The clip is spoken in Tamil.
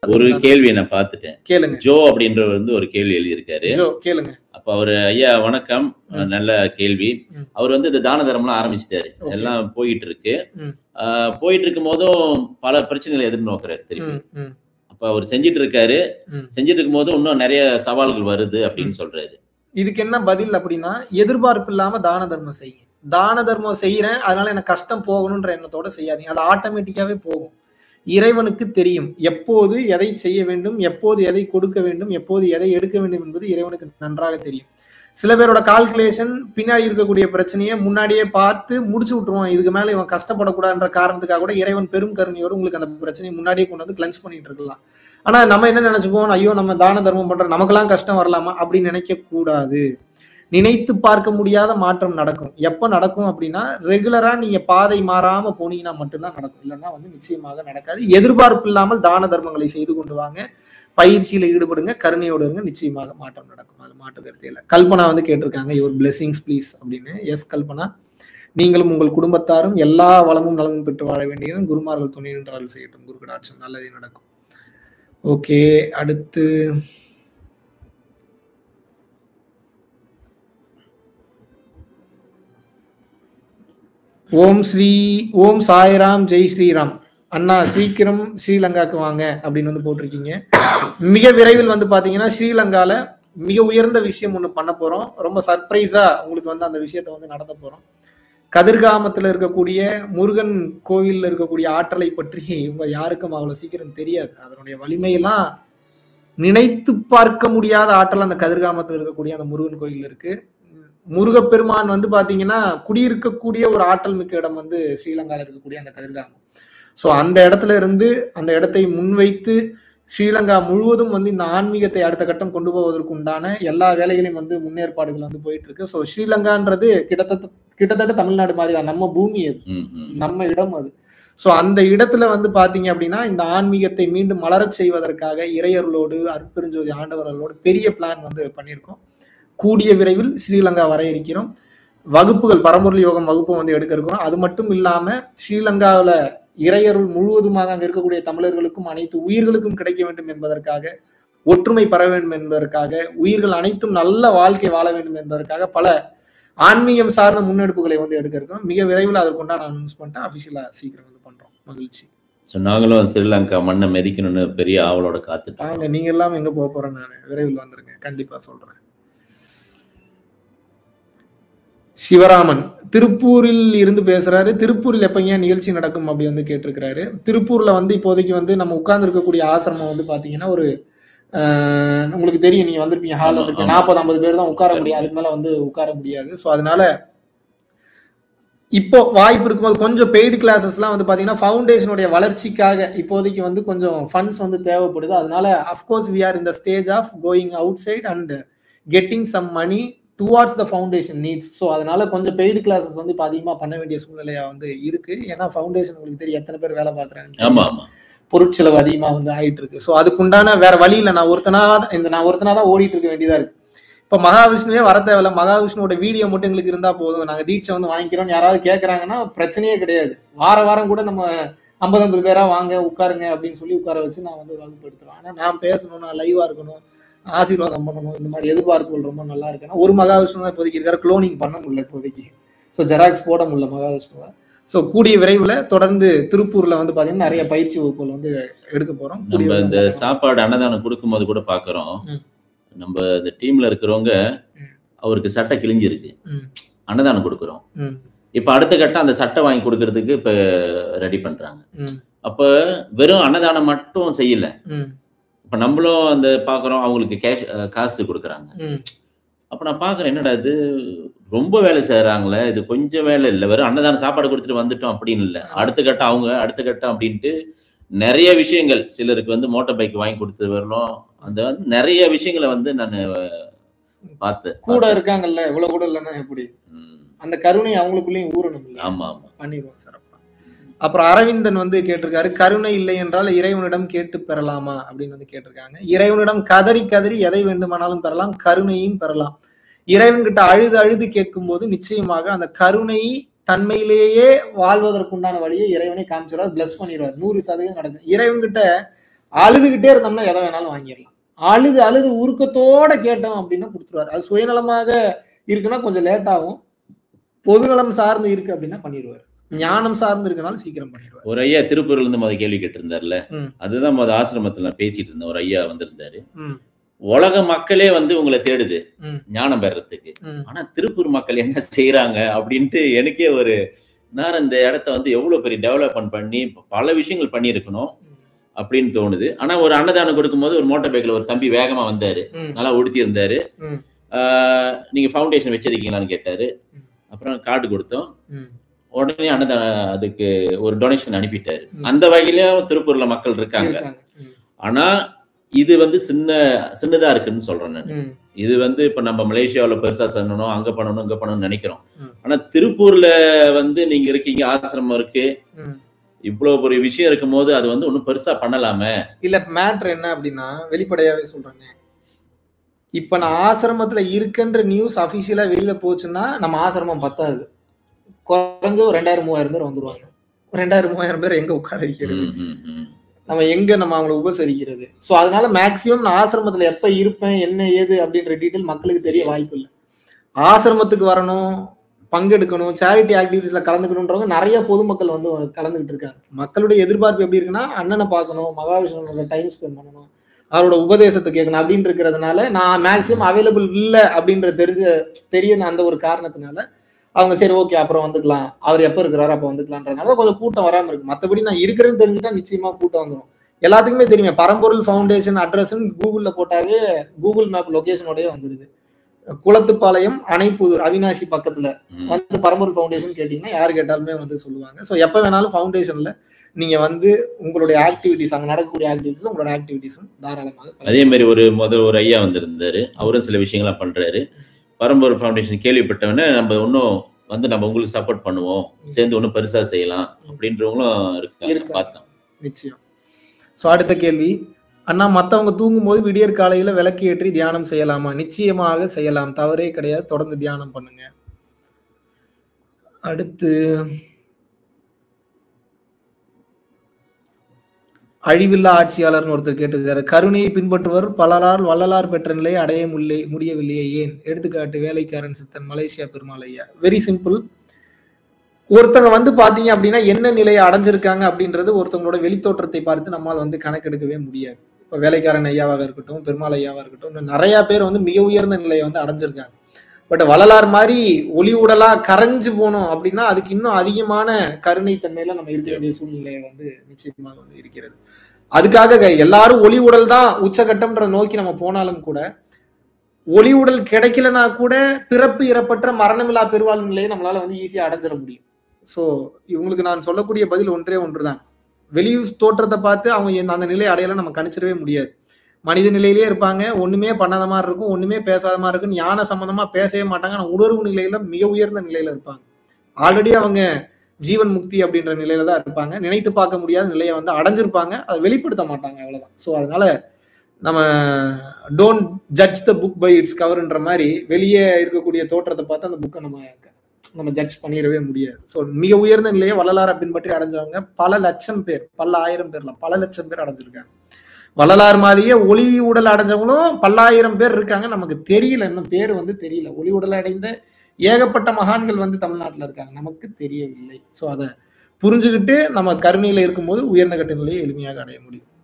ஒரு நடத்துறதுக்கு கேள்வியை நான் பார்த்துட்டேன் கேளுங்க ஜோ அப்படின்றவர் வந்து ஒரு கேள்வி எழுதியிருக்காரு ஜோ கேளுங்க அப்ப அவரு ஐயா வணக்கம் ம். நல்ல கேள்வி ம். அவர் வந்து இந்த தான தர்மம்லாம் ஆரம்பிச்சிட்டாரு Okay. எல்லாம் போயிட்டு இருக்கு ம். ஆஹ் போயிட்டு இருக்கும் போதும் பல பிரச்சனைகளை எதிர்நோக்குறாரு திருப்பி ம், ம், அப்ப அவர் செஞ்சிட்டு இருக்காரு ம். செஞ்சிட்டு இருக்கும் போது இன்னும் நிறைய சவால்கள் வருது அப்படின்னு சொல்றாரு இதுக்கு என்ன பதில் அப்படின்னா எதிர்பார்ப்பு இல்லாம தான தர்மம் செய்யுங்க தான தர்மம் செய்யறேன் அதனால எனக்கு கஷ்டம் போகணுன்ற எண்ணத்தோட செய்யாதீங்க அது ஆட்டோமேட்டிக்காவே போகும் இறைவனுக்கு தெரியும் எப்போது எதை செய்ய வேண்டும் எப்போது எதை கொடுக்க வேண்டும் எப்போது எதை எடுக்க வேண்டும் என்பது இறைவனுக்கு நன்றாக தெரியும் சில பேரோட கால்குலேஷன் பின்னாடி இருக்கக்கூடிய பிரச்சனையை முன்னாடியே பார்த்து முடிச்சு விட்டுருவோம் இதுக்கு மேல இவன் கஷ்டப்படக்கூடாதுன்ற காரணத்துக்காக கூட இறைவன் பெரும் கருணையோடு உங்களுக்கு அந்த பிரச்சனையை முன்னாடியே கொண்டு வந்து கிளன்ஸ் பண்ணிட்டு இருக்கலாம் ஆனா நம்ம என்ன நினைச்சுப்போம் ஐயோ நம்ம தான தர்மம் பண்றோம் நமக்கெல்லாம் கஷ்டம் வரலாமா அப்படின்னு நினைக்க கூடாது நினைத்து பார்க்க முடியாத மாற்றம் நடக்கும் எப்ப நடக்கும் அப்படின்னா ரெகுலரா நீங்க பாதை மாறாம போனீங்கன்னா மட்டும்தான் நடக்கும் இல்லைன்னா வந்து நிச்சயமாக நடக்காது எதிர்பார்ப்பு இல்லாமல் தான தர்மங்களை செய்து கொண்டு வாங்க பயிற்சியில ஈடுபடுங்க கருணையோடு இருங்க நிச்சயமாக மாற்றம் நடக்கும் அது மாற்று கருத்தே இல்லை கல்பனா வந்து கேட்டிருக்காங்க யுவர் பிளெஸிங்ஸ் ப்ளீஸ் அப்படின்னு எஸ் கல்பனா நீங்களும் உங்கள் குடும்பத்தாரும் எல்லா வளமும் நலமும் பெற்று வாழ வேண்டிய குருமார்கள் துணை நின்றார்கள் செய்யட்டும் குரு கடாட்சம் நல்லதே நடக்கும் ஓகே அடுத்து ஓம் ஸ்ரீ ஓம் சாய்ராம் ஜெய் ஸ்ரீராம் அண்ணா சீக்கிரம் ஸ்ரீலங்காக்கு வாங்க அப்படின்னு வந்து போட்டிருக்கீங்க மிக விரைவில் வந்து பாத்தீங்கன்னா ஸ்ரீலங்கால மிக உயர்ந்த விஷயம் ஒன்று பண்ண போறோம் ரொம்ப சர்ப்ரைஸா உங்களுக்கு வந்து அந்த விஷயத்த வந்து நடத்த போறோம் கதிர்காமத்துல இருக்கக்கூடிய முருகன் கோவில்ல இருக்கக்கூடிய ஆற்றலை பற்றி உங்க யாருக்கும் அவ்வளவு சீக்கிரம் தெரியாது அதனுடைய வலிமையெல்லாம் நினைத்து பார்க்க முடியாத ஆற்றல் அந்த கதிர்காமத்துல இருக்கக்கூடிய அந்த முருகன் கோயில் இருக்கு முருகப்பெருமான் வந்து பாத்தீங்கன்னா குடியிருக்கக்கூடிய ஒரு ஆற்றல் மிக்க இடம் வந்து ஸ்ரீலங்கால இருக்கக்கூடிய அந்த கதிர்காமம் ஸோ அந்த இடத்துல இருந்து அந்த இடத்தை முன்வைத்து ஸ்ரீலங்கா முழுவதும் வந்து இந்த ஆன்மீகத்தை அடுத்த கட்டம் கொண்டு போவதற்கு உண்டான எல்லா வேலைகளையும் வந்து முன்னேற்பாடுகள் வந்து போயிட்டு இருக்கு ஸோ ஸ்ரீலங்கான்றது கிட்டத்தட்ட கிட்டத்தட்ட தமிழ்நாடு மாதிரி தான் நம்ம பூமி அது ம், ம். நம்ம இடம் அது ஸோ அந்த இடத்துல வந்து பாத்தீங்க அப்படின்னா இந்த ஆன்மீகத்தை மீண்டும் மலரச் செய்வதற்காக இறையர்களோடு அற்பெருஞ்சோதி ஆண்டவர்களோடு பெரிய பிளான் வந்து பண்ணியிருக்கோம் கூடிய விரைவில் ஸ்ரீலங்கா வர இருக்கிறோம் வகுப்புகள் பரம்பொருள் யோகம் வகுப்பு வந்து எடுக்க இருக்கிறோம் அது மட்டும் இல்லாம ஸ்ரீலங்காவில் இறையருள் முழுவதுமாக அங்க இருக்கக்கூடிய தமிழர்களுக்கும் அனைத்து உயிர்களுக்கும் கிடைக்க வேண்டும் என்பதற்காக ஒற்றுமை பெற வேண்டும் என்பதற்காக உயிர்கள் அனைத்தும் நல்ல வாழ்க்கை வாழ வேண்டும் என்பதற்காக பல ஆன்மீகம் சார்ந்த முன்னெடுப்புகளை வந்து எடுக்க இருக்கிறோம் மிக விரைவில் அதற்குண்டான அனௌன்ஸ் பண்ணிட்டு அபிஷியலா சீக்கிரம் வந்து பண்றோம் மகிழ்ச்சி So, நாங்களும் ஸ்ரீலங்கா மண்ணை மிதிக்கணும்னு பெரிய ஆவலோட காத்துட்டு வாங்க நீங்க எல்லாம் எங்க போக போறேன் நான் விரைவில் வந்துருங்க கண்டிப்பா சொல்றேன் சிவராமன் திருப்பூரில் இருந்து பேசுறாரு திருப்பூரில் எப்பங்க நிகழ்ச்சி நடக்கும் அப்படி வந்து கேட்டிருக்கிறாரு திருப்பூர்ல வந்து இப்போதைக்கு வந்து நம்ம உட்கார்ந்து இருக்கக்கூடிய ஆசிரமம் வந்து பாத்தீங்கன்னா ஒரு ஆஹ், உங்களுக்கு தெரியும் நீங்க வந்திருப்பீங்க ஹால் ஆமா, வந்திருப்பீங்க ஆமா. நாற்பது ஐம்பது பேர் தான் உட்கார முடியும் அதுக்கு மேல வந்து உட்கார முடியாது ஸோ அதனால இப்போ வாய்ப்பு இருக்கும்போது கொஞ்சம் பெய்டு கிளாஸஸ்லாம் வந்து பாத்தீங்கன்னா ஃபவுண்டேஷனுடைய வளர்ச்சிக்காக இப்போதைக்கு வந்து கொஞ்சம் ஃபண்ட்ஸ் வந்து தேவைப்படுது அதனால அஃப்கோர்ஸ் வி ஆர் இந்த stage of going outside and getting some money towards the foundation needs so அதனால கொஞ்சம் பெய்டு கிளாஸஸ் வந்து இப்போ அதிகமாக பண்ண வேண்டிய சூழ்நிலையா வந்து இருக்கு ஏன்னா ஃபவுண்டேஷன் உங்களுக்கு தெரியும் எத்தனை பேர் வேலை பார்க்குறாங்க ஆமா ஆமா பொருட்செலவு அதிகமாக வந்து ஆயிட்டு இருக்கு ஸோ அதுக்குண்டான வேற வழி இல்லை நான் ஒருத்தனா தான் இந்த நான் ஒருத்தனா தான் ஓடிட்டு இருக்க வேண்டியதா இருக்கு இப்போ மகாவிஷ்ணுவே வர தேவையில்ல மகாவிஷ்ணுவோட வீடியோ மட்டும் எங்களுக்கு இருந்தா போதும் நாங்க தீட்சை வந்து வாங்கிக்கிறோம் யாராவது கேட்கறாங்கன்னா பிரச்சனையே கிடையாது வார வாரம் கூட நம்ம ஐம்பது ஐம்பது பேரா வாங்க உட்காருங்க அப்படின்னு சொல்லி உட்கார வச்சு நான் வந்து வகுப்படுத்துறேன் ஆனா நான் பேசணும் நான் லைவா இருக்கணும் ஆசீர்வாதம் பண்ணணும் இந்த மாதிரி எதிர்பார்ப்புகள் ரொம்ப நல்லா இருக்குன்னா ஒரு மகாவிஷ்ணு தான் இப்போதைக்கு இருக்காரு க்ளோனிங் பண்ண முடியல இப்போதைக்கு ஸோ ஜெராக்ஸ் போட முடியல மகாவிஷ்ணுவை ஸோ கூடிய விரைவில் தொடர்ந்து திருப்பூர்ல வந்து பாத்தீங்கன்னா நிறைய பயிற்சி வகுப்புகள் வந்து எடுக்க போறோம் கூடிய நம்ம இந்த விரைவில் சாப்பாடு அன்னதானம் கொடுக்கும்போது கூட பாக்குறோம் ம். நம்ம இந்த டீம்ல இருக்கிறவங்க ம். அவருக்கு சட்டை கிழிஞ்சிருக்கு ம். அன்னதானம் கொடுக்குறோம் ம், இப்ப அடுத்த கட்டம் அந்த சட்டை வாங்கி கொடுக்கறதுக்கு இப்ப ரெடி பண்றாங்க ம், அப்ப வெறும் அன்னதானம் மட்டும் செய்யல ம், இப்ப நம்மளும் அந்த பாக்குறோம் அவங்களுக்கு கேஷ் காசு கொடுக்குறாங்க ம். அப்ப நான் பாக்குறேன் என்னடா இது ரொம்ப வேலை செய்யறாங்களே இது கொஞ்சம் வேலை இல்லை வெறும் அன்னதானம் சாப்பாடு கொடுத்துட்டு வந்துட்டோம் அப்படின்னு இல்லை அடுத்த கட்டம் அவங்க அடுத்த கட்டம் அப்படின்ட்டு நிறைய விஷயங்கள் சிலருக்கு வந்து மோட்டார் பைக் வாங்கி கொடுத்து வரணும் அந்த வந்து நிறைய விஷயங்களை வந்து நான் பார்த்தேன் கூட இருக்காங்கல்ல இவ்வளவு கூட இல்லைன்னா எப்படி ம். அந்த கருணை அவங்களுக்குள்ளேயும் ஊறணும் இல்ல ஆமா ஆமா பண்ணிடுவோம் சிறப்பா அப்புறம் அரவிந்தன் வந்து கேட்டிருக்காரு கருணை இல்லை என்றால் இறைவனிடம் கேட்டு பெறலாமா அப்படின்னு வந்து கேட்டிருக்காங்க இறைவனிடம் கதறி கதறி எதை வேண்டுமானாலும் பெறலாம் கருணையும் பெறலாம் இறைவன் கிட்ட அழுது அழுது கேட்கும்போது நிச்சயமாக அந்த கருணை தன்மையிலேயே வாழ்வதற்குண்டான வழியை இறைவனை காமிச்சிடுவார் பிளஸ் பண்ணிடுவார் நூறு சதவீதம் நடக்கும் இறைவன் கிட்ட அழுதுகிட்டே இருந்தோம்னா எதை வேணாலும் வாங்கிடலாம் அழுது அழுது உருக்கத்தோட கேட்டோம் அப்படின்னா கொடுத்துருவாரு அது சுயநலமாக இருக்குன்னா கொஞ்சம் லேட் ஆகும் பொதுநலம் சார்ந்து இருக்கு அப்படின்னா பண்ணிடுவாரு ஞானம் சார்ந்து இருக்கனால சீக்கிரம் பண்ணிடுவாரு ஒரு ஐயா திருப்பூர்ல இருந்து முத கேள்வி கேட்டிருந்தாருல ம். அதுதான் முத ஆசிரமத்துல நான் பேசிட்டு இருந்தேன் ஒரு ஐயா வந்திருந்தாரு ம், உலக மக்களே வந்து உங்களை தேடுது ம். ஞானம் பெறறதுக்கு ம், ஆனா திருப்பூர் மக்கள் என்ன செய்யறாங்க அப்படின்ட்டு எனக்கே ஒரு நான் இந்த இடத்த வந்து எவ்வளவு பெரிய டெவலப்மெண்ட் பண்ணி பல விஷயங்கள் பண்ணியிருக்கணும் ம், அப்படின்னு தோணுது ஆனா ஒரு அன்னதானம் கொடுக்கும்போது ஒரு மோட்டார் பைக்ல ஒரு தம்பி வேகமா வந்தாரு ம், நல்லா உடுத்தி இருந்தாரு ம். ஆஹ் நீங்க ஃபவுண்டேஷன் வச்சிருக்கீங்களான்னு கேட்டாரு ம். அப்புறம் கார்டு கொடுத்தோம் ம். உடனே அன்னதானம் அதுக்கு ஒரு டொனேஷன் அனுப்பிட்டாரு ம். அந்த வகையிலயும் திருப்பூர்ல மக்கள் இருக்காங்க இருக்காங்க. ம், ஆனா இது வந்து சின்ன சின்னதா இருக்குன்னு சொல்றேன் நான் ம், இது வந்து இப்ப நம்ம மலேசியாவுல பெருசா பண்ணணும் அங்க பண்ணணும் இங்க பண்ணணும்னு நினைக்கிறோம் ம். ஆனா திருப்பூர்ல வந்து நீங்க இருக்கீங்க ஆசிரமம் இருக்கு ம். இவ்வளவு பெரிய விஷயம் இருக்கும் போது அது வந்து ஒன்னும் பெருசா பண்ணலாமே இல்ல மேட்ரு என்ன அப்படின்னா வெளிப்படையாவே சொல்றேங்க இப்ப நான் ஆசிரமத்துல இருக்கன்ற நியூஸ் அபிஷியலா வெளியில போச்சுன்னா நம்ம ஆசிரமம் பத்தாது குறைஞ்ச ஒரு ரெண்டாயிரம் மூவாயிரம் பேர் வந்துருவாங்க ரெண்டாயிரம் மூவாயிரம் பேர் எங்க உட்கார வைக்கிறது ம், ம், ம். நம்ம எங்க நம்ம அவங்கள உபசரிக்கிறது ஸோ அதனால மேக்சிமம் நான் ஆசிரமத்துல எப்ப இருப்பேன் என்ன ஏது அப்படின்ற டீட்டெயில் மக்களுக்கு தெரிய வாய்ப்பு இல்லை ஆசிரமத்துக்கு வரணும் பங்கெடுக்கணும் சேரிட்டி ஆக்டிவிட்டிஸ்ல கலந்துக்கணுன்றவங்க நிறைய பொதுமக்கள் வந்து கலந்துகிட்டு இருக்காங்க மக்களுடைய எதிர்பார்ப்பு எப்படி இருக்குன்னா அண்ணனை பார்க்கணும் மகாவிஷ்ணுவோட டைம் ஸ்பெண்ட் பண்ணணும் அவரோட உபதேசத்தை கேட்கணும் அப்படின்னு இருக்கிறதுனால நான் மேக்சிமம் அவைலபிள் இல்லை அப்படின்ற தெரிஞ்ச தெரிய அந்த ஒரு காரணத்தினால அவங்க சரி ஓகே அப்புறம் வந்துக்கலாம் அவர் எப்போ இருக்கிறாரோ அப்போ வந்துக்கலான்றதுனால கொஞ்சம் கூட்டம் வராமல் இருக்கு மற்றபடி நான் இருக்கிறேன்னு தெரிஞ்சுட்டா நிச்சயமா கூட்டம் வந்துடும் எல்லாத்துக்குமே தெரியுமே பரம்பொருள் ஃபவுண்டேஷன் அட்ரஸ்ன்னு கூகுளில் போட்டாவே கூகுள் மேப் லொகேஷனோடய வந்துடுது குளத்துப்பாளையம் அணைப்புதூர் அவினாசி பக்கத்துல ம். வந்து பரம்பொருள் ஃபவுண்டேஷன் கேட்டிங்கன்னா யார் கேட்டாலுமே வந்து சொல்லுவாங்க ஸோ எப்போ வேணாலும் ஃபவுண்டேஷன்ல நீங்க வந்து உங்களுடைய ஆக்டிவிட்டிஸ் அங்க நடக்கக்கூடிய ஆக்டிவிட்டிஸ் உங்களோட ஆக்டிவிட்டிஸும் தாராளமாக கலந்து- அதே மாதிரி ஒரு முதல் ஒரு ஐயா வந்திருந்தாரு அவரும் சில விஷயங்களை பண்றாரு பரம்பூர் ஃபவுண்டேஷன் கேள்விப்பட்டவொடனே நம்ம இன்னும் வந்து நம்ம உங்களுக்கு சப்போர்ட் பண்ணுவோம் சேர்ந்து ஒன்றும் பெருசா செய்யலாம் அப்படின்றவங்களும் இருக்காங்க இருக்காங்க. பார்த்தோம் நிச்சயம் ஸோ அடுத்த கேள்வி அண்ணா மற்றவங்க தூங்கும்போது விடியற் காலையில விளக்கு ஏற்றி தியானம் செய்யலாமா நிச்சயமாக செய்யலாம் தவறே கிடையாது தொடர்ந்து தியானம் பண்ணுங்க அடுத்து அழிவில்லா ஆட்சியாளர்னு ஒருத்தர் கேட்டிருக்காரு கருணையை பின்பற்றுவர் பலரால் வள்ளலார் பெற்ற நிலையை அடைய முல்லை முடியவில்லையே ஏன் எடுத்துக்காட்டு வேலைக்காரன் சித்தன் மலேசியா பெருமாள் ஐயா வெரி சிம்பிள் ஒருத்தங்க வந்து பாத்தீங்க அப்படின்னா என்ன நிலையை அடைஞ்சிருக்காங்க அப்படின்றது ஒருத்தவங்களோட வெளித்தோற்றத்தை பார்த்து நம்மால் வந்து கணக்கெடுக்கவே முடியாது இப்போ வேலைக்காரன் ஐயாவாக இருக்கட்டும் பெருமாள் ஐயாவாக இருக்கட்டும் இன்னும் நிறைய பேர் வந்து மிக உயர்ந்த நிலையை வந்து அடைஞ்சிருக்காங்க பட் வள்ளலார் மாதிரி ஒளி உடலா கரைஞ்சு போனோம் அப்படின்னா அதுக்கு இன்னும் அதிகமான கருணை தன்மையில நம்ம இருக்க வேண்டிய சூழ்நிலையை வந்து நிச்சயமாக வந்து இருக்கிறது அதுக்காக க- எல்லாரும் ஒளி உடல் தான் உச்சகட்டம்ன்ற நோக்கி நம்ம போனாலும் கூட ஒளி உடல் கிடைக்கலனா கூட பிறப்பு இறப்பற்ற மரணமில்லா பெருவாழ்வு நிலையை நம்மளால வந்து ஈஸியா அடைஞ்சிட முடியும் ஸோ இவங்களுக்கு நான் சொல்லக்கூடிய பதில் ஒன்றே ஒன்றுதான் வெளி தோற்றத்தை பார்த்து அவங்க எந்த- அந்த நிலையை அடையலாம் நம்ம கணிச்சிடவே முடியாது மனித நிலையிலே இருப்பாங்க ஒண்ணுமே பண்ணாத மாதிரி இருக்கும் ஒண்ணுமே பேசாத மாதிரி இருக்கும் ஞான சம்பந்தமா பேசவே மாட்டாங்க ஆனா உணர்வு நிலையில மிக உயர்ந்த நிலையில இருப்பாங்க ஆல்ரெடி அவங்க ஜீவன் முக்தி அப்படின்ற நிலையில தான் இருப்பாங்க நினைத்து பார்க்க முடியாத நிலையை வந்து அடைஞ்சிருப்பாங்க அதை வெளிப்படுத்த மாட்டாங்க அவ்வளவுதான் ஸோ அதனால நம்ம don't judge the book by its கவர்ன்ற மாதிரி வெளியே இருக்கக்கூடிய தோற்றத்தை பார்த்து அந்த புக்கை நம்ம நம்ம ஜட்ஜ் பண்ணிடவே முடியாது ஸோ மிக உயர்ந்த நிலையை வள்ளலாரை பின்பற்றி அடைஞ்சவங்க பல லட்சம் பேர் பல ஆயிரம் பேர்ல பல லட்சம் பேர் அடைஞ்சிருக்காங்க வள்ளலார் மாதிரியே ஒளி உடல் அடைஞ்சவங்களும் பல்லாயிரம் பேர் இருக்காங்க நமக்கு தெரியல இன்னும் பேர் வந்து தெரியல ஒளி உடல் அடைந்த ஏகப்பட்ட மகான்கள் வந்து தமிழ்நாட்டில் இருக்காங்க நமக்கு தெரியவில்லை ஸோ அதை புரிஞ்சுக்கிட்டு நம்ம கருணையில இருக்கும்போது உயர்ந்த கட்ட நிலையை எளிமையாக அடைய முடியும்